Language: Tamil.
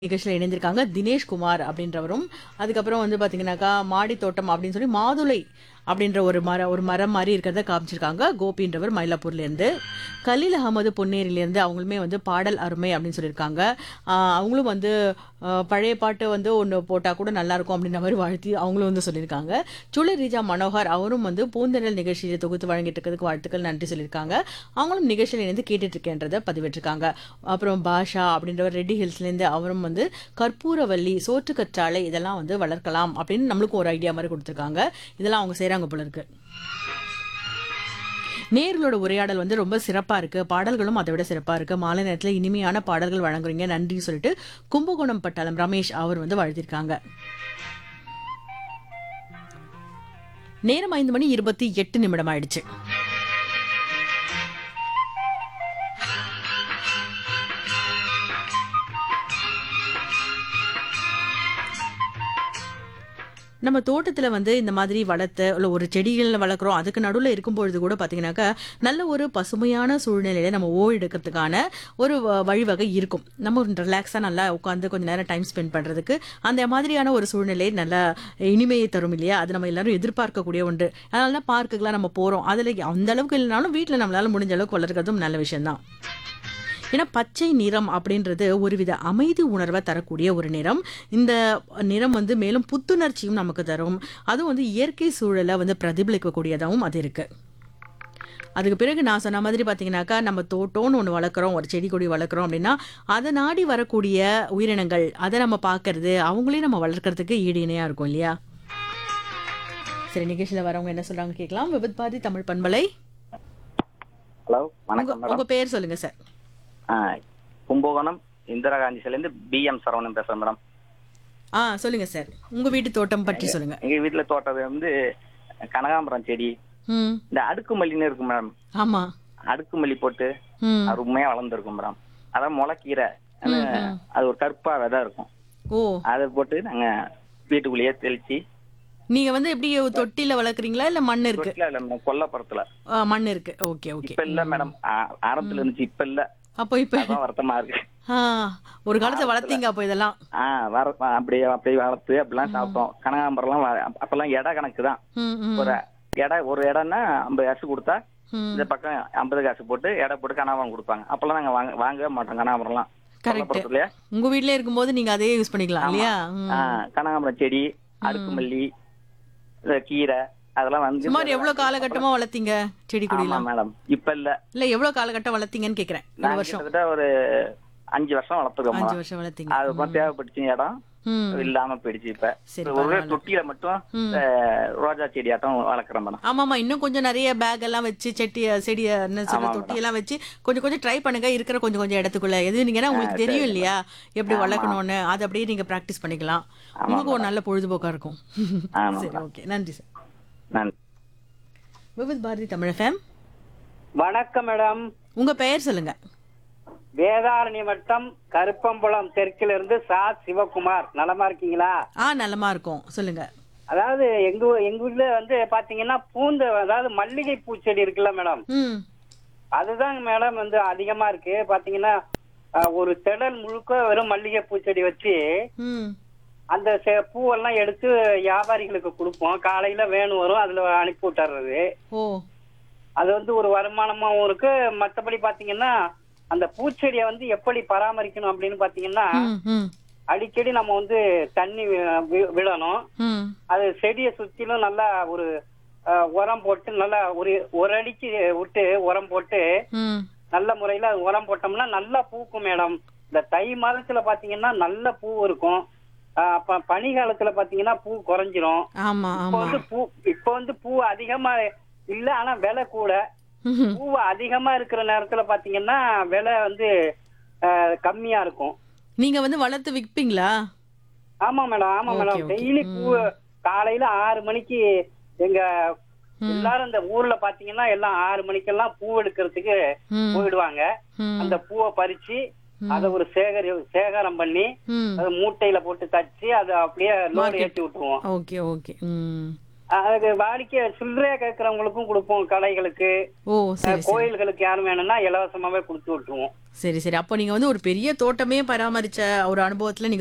நிகழ்ச்சியில் இணைந்திருக்காங்க தினேஷ் குமார் அப்படின்றவரும் அதுக்கப்புறம் வந்து பாத்தீங்கன்னாக்கா மாடி தோட்டம் அப்படின்னு சொல்லி மாதுளை அப்படின்ற ஒரு மர ஒரு மரம் மாதிரி இருக்கிறத காமிச்சிருக்காங்க கோபின்றவர் மயிலாப்பூர்ல இருந்து கலீல் அகமது பொன்னேரியில இருந்து அவங்களுமே வந்து பாடல் அருமை அப்படின்னு சொல்லியிருக்காங்க ஆஹ் அவங்களும் வந்து ஆஹ் பழைய பாட்டு வந்து ஒன்று போட்டால் கூட நல்லா இருக்கும் அப்படின்ற மாதிரி வாழ்த்தி அவங்களும் வந்து சொல்லியிருக்காங்க சுளி ரீஜா மனோகர் அவரும் வந்து பூந்தெண்டல் நிகழ்ச்சியை தொகுத்து வழங்கிட்டு இருக்கிறதுக்கு வாழ்த்துக்கள் நன்றி சொல்லியிருக்காங்க அவங்களும் நிகழ்ச்சியில் இணைந்து கேட்டுட்டு இருக்கேன்றதை பதிவிட்டிருக்காங்க அப்புறம் பாஷா அப்படின்றவர் ரெட்டி ஹில்ஸ்லேருந்து அவரும் வந்து கற்பூரவல்லி சோற்று கற்றாழை இதெல்லாம் வந்து வளர்க்கலாம் அப்படின்னு நம்மளுக்கும் ஒரு ஐடியா மாதிரி கொடுத்துருக்காங்க இதெல்லாம் அவங்க செய்கிறாங்க போல இருக்கு நேர்களோட உரையாடல் வந்து ரொம்ப சிறப்பா இருக்கு பாடல்களும் அதை விட சிறப்பா இருக்கு மாலை நேரத்துல இனிமையான பாடல்கள் வழங்குறீங்க நன்றி சொல்லிட்டு கும்பகோணம் பட்டாளம் ரமேஷ் அவர் வந்து வாழ்த்திருக்காங்க நேரம் ஐந்து மணி இருபத்தி எட்டு நிமிடம் ஆயிடுச்சு நம்ம தோட்டத்துல வந்து இந்த மாதிரி வளர்த்த இல்ல ஒரு செடிகளில் வளர்க்குறோம் அதுக்கு நடுவில் இருக்கும்பொழுது கூட பார்த்தீங்கன்னாக்கா நல்ல ஒரு பசுமையான சூழ்நிலையில நம்ம ஓய்வு எடுக்கிறதுக்கான ஒரு வ- வழிவகை இருக்கும் நம்ம ரிலாக்ஸாக நல்லா உட்காந்து கொஞ்ச நேரம் டைம் ஸ்பெண்ட் பண்ணுறதுக்கு அந்த மாதிரியான ஒரு சூழ்நிலை நல்லா இனிமையை தரும் இல்லையா அது நம்ம எல்லாரும் எதிர்பார்க்கக்கூடிய ஒன்று அதனால தான் பார்க்குக்கெலாம் நம்ம போகிறோம் அதில் அந்த அளவுக்கு இல்லைனாலும் வீட்டில் நம்மளால முடிஞ்ச அளவுக்கு வளர்க்கறதும் நல்ல விஷயம்தான் ஏன்னா பச்சை நிறம் அப்படின்றது ஒருவித அமைதி உணர்வை தரக்கூடிய ஒரு நிறம் இந்த நிறம் வந்து மேலும் புத்துணர்ச்சியும் நமக்கு தரும் அதுவும் வந்து இயற்கை சூழலை வந்து பிரதிபலிக்கக்கூடியதாகவும் அது இருக்கு அதுக்கு பிறகு நான் சொன்ன மாதிரி பார்த்தீங்கன்னாக்கா நம்ம தோட்டம்னு ஒன்று வளர்க்குறோம் ஒரு செடி கொடி வளர்க்குறோம் அப்படின்னா அதை நாடி வரக்கூடிய உயிரினங்கள் அதை நம்ம பார்க்கறது அவங்களையும் நம்ம வளர்க்கறதுக்கு ஈடு இணையாக இருக்கும் இல்லையா சரி நிகழ்ச்சியில் வரவங்க என்ன சொல்றாங்க கேட்கலாம் விபத் பாதி தமிழ் பண்பலை ஹலோ உங்க வணக்கம் மேடம் உங்க பேர் சொல்லுங்க சார் ஆ, கும்பகோணம் இந்திரா காந்தி சிலேருந்து பிஎம் சரவணன் பேசுறேன் மேடம் ஆ சொல்லுங்க சார் உங்க வீட்டு தோட்டம் பற்றி சொல்லுங்க எங்க வீட்டுல தோட்டம் வந்து கனகாம்பரம் செடி ம் இந்த அடுக்குமல்லின்னு இருக்கு மேடம் ஆமா அடுக்குமல்லி போட்டு ம் அருமையா வளர்ந்துருக்கும் மேடம் அதான் முளைக்கீரை அது அது ஒரு கருப்பா விதை இருக்கும் ஓ அதை போட்டு நாங்க வீட்டுக்குள்ளேயே தெளிச்சு நீங்க வந்து எப்படி தொட்டில வளர்க்குறீங்களா இல்ல மண் இருக்கு வீட்டுல இல்ல மேடம் கொல்லப்புறத்துல ஆ, மண் இருக்கு ஓகே ஓகே இப்ப இல்ல மேடம் ஆ- ஆரம்பத்துல இருந்துச்சு இப்ப இல்ல அப்போ இப்ப அதான் வருத்தமா இருக்கு ஆ, ஒரு காலத்துல வளர்த்தீங்க அப்போ இதெல்லாம் ஆ வர அப்படியே அப்படியே வளர்த்து அப்படிலாம் சாப்பிட்டோம் கனகாம்பரம்லாம் வ- அப்பெல்லாம் இட கணக்கு தான் ம், ம், ஒரு எடை ஒரு இடம்னா ஐம்பது காசு கொடுத்தா ம். இந்த பக்கம் ஐம்பது காசு போட்டு எடை போட்டு கனகாம்பரம் கொடுப்பாங்க அப்பெல்லாம் நாங்க வாங்க வாங்கவே மாட்டோம் கனகாம்பரம்லாம் Correct. கொல்லப்புறத்துலயே உங்க வீட்லயே இருக்கும்போது நீங்க அதே யூஸ் பண்ணிக்கலாம் இல்லையா ம். ஆ, கனகாம்பரம் செடி அடுக்குமல்லி இந்த கீரை அதெல்லாம் வந்து சுமார் எவ்வளவு காலகட்டமா வளர்த்தீங்க செடி ஆமா கொடியெல்லாம் மேடம் இப்ப இல்ல இல்ல எவ்வளவு காலகட்டம் வளர்த்தீங்கன்னு கேக்குறேன் ஒரு நாங்க வருஷம் கிட்டத்தட்ட ஒரு அஞ்சு வருஷம் வளர்த்துருக்கோம் அஞ்சு மேடம். வருஷம் வளர்த்தீங்க அது அப்புறம் தேவைப்பட்டுச்சு இடம் ம் இல்லாம போயிடுச்சு இப்ப சரி, இப்ப ஒரே பரவாயில்ல. தொட்டியில மட்டும் ம். அஹ், ரோஜா செடி ஆட்டம் வளர்க்குறேன் மேடம் ஆமாமா இன்னும் கொஞ்சம் நிறைய பேக் எல்லாம் வச்சு செட்டி செடி என்ன சொல்ற ஆமா, தொட்டி எல்லாம் வச்சு கொஞ்சம் கொஞ்சம் ட்ரை பண்ணுங்க இருக்கிற கொஞ்சம் கொஞ்சம் இடத்துக்குள்ள எது நீங்கன்னா உங்களுக்கு தெரியும் இல்லையா எப்படி வளர்க்கணும்னு அதை அப்படியே நீங்க பிராக்டிஸ் பண்ணிக்கலாம் உங்களுக்கு ஒரு நல்ல பொழுதுபோக்கா இருக்கும் ஆமா சரி ஓகே நன்றி சார் நன்றி விவித் பாரதி தமிழ் ஃபேம் வணக்கம் மேடம் உங்க பெயர் சொல்லுங்க வேதாரண்ய வட்டம் கருப்பம்புலம் தெற்கில இருந்து சா சிவகுமார் நலமா இருக்கீங்களா ஆ நல்லமா இருக்கும் சொல்லுங்க அதாவது எங்க ஊ- எங்க வீட்ல வந்து பாத்தீங்கன்னா பூந்த அதாவது மல்லிகை பூச்செடி இருக்குல்ல மேடம் ம் அதுதாங்க மேடம் வந்து அதிகமா இருக்கு பாத்தீங்கன்னா அஹ், ஒரு திடல் முழுக்க வெறும் மல்லிகை பூச்செடி வச்சு ம் அந்த செ- பூவெல்லாம் எடுத்து வியாபாரிகளுக்கு கொடுப்போம் காலையில வேணும் வரும் அதுல அனுப்பி விட்டுறது ஓ அது வந்து ஒரு வருமானமாவும் இருக்கு மத்தபடி பாத்தீங்கன்னா அந்த பூச்செடியை வந்து எப்படி பராமரிக்கணும் அப்படின்னு பாத்தீங்கன்னா ம் ம் அடிக்கடி நம்ம வந்து தண்ணி வி- வி- விடணும் ம் அது செடியை சுத்திலும் நல்லா ஒரு அஹ், உரம் போட்டு நல்லா ஒரு ஒரு அடிக்கு விட்டு உரம் போட்டு ம் நல்ல முறையில அது உரம் போட்டோம்னா நல்லா பூக்கும் மேடம் இந்த தை மாதத்துல பாத்தீங்கன்னா நல்ல பூ இருக்கும் அஹ், அப்ப பனி காலத்துல பாத்தீங்கன்னா பூ குறைஞ்சிரும் ஆமா இப்ப ஆமா வந்து பூ இப்ப வந்து பூ அதிகமா இல்ல ஆனா விலை கூட ம்ஹும். பூ அதிகமா இருக்கிற நேரத்துல பாத்தீங்கன்னா விலை வந்து அஹ், கம்மியா இருக்கும் நீங்க வந்து வளர்த்து விற்பீங்களா ஆமா மேடம் ஆமா Okay, மேடம் okay. டெய்லி பூ காலையில ஆறு மணிக்கு எங்க எல்லாரும் இந்த ஊர்ல பாத்தீங்கன்னா எல்லாம் ஆறு மணிக்கெல்லாம் பூ எடுக்கிறதுக்கு ம் போயிடுவாங்க ம் அந்த பூவை பறிச்சு அதை ஒரு சேகரி சேகரம் பண்ணி ம் அதை மூட்டையில போட்டு தச்சு அதை அப்படியே லோடு Market. ஏற்றி விட்டுருவோம் ஓகே ஓகே ம் அதுக்கு வாடிக்கை சில்லறையா கேட்கறவங்களுக்கும் கொடுப்போம் கடைகளுக்கு ஓ சரி சரி கோயில்களுக்கு யாரும் வேணும்னா இலவசமாவே கொடுத்து விட்டுருவோம் சரி சரி அப்போ நீங்க வந்து ஒரு பெரிய தோட்டமே பராமரிச்ச ஒரு அனுபவத்துல நீங்க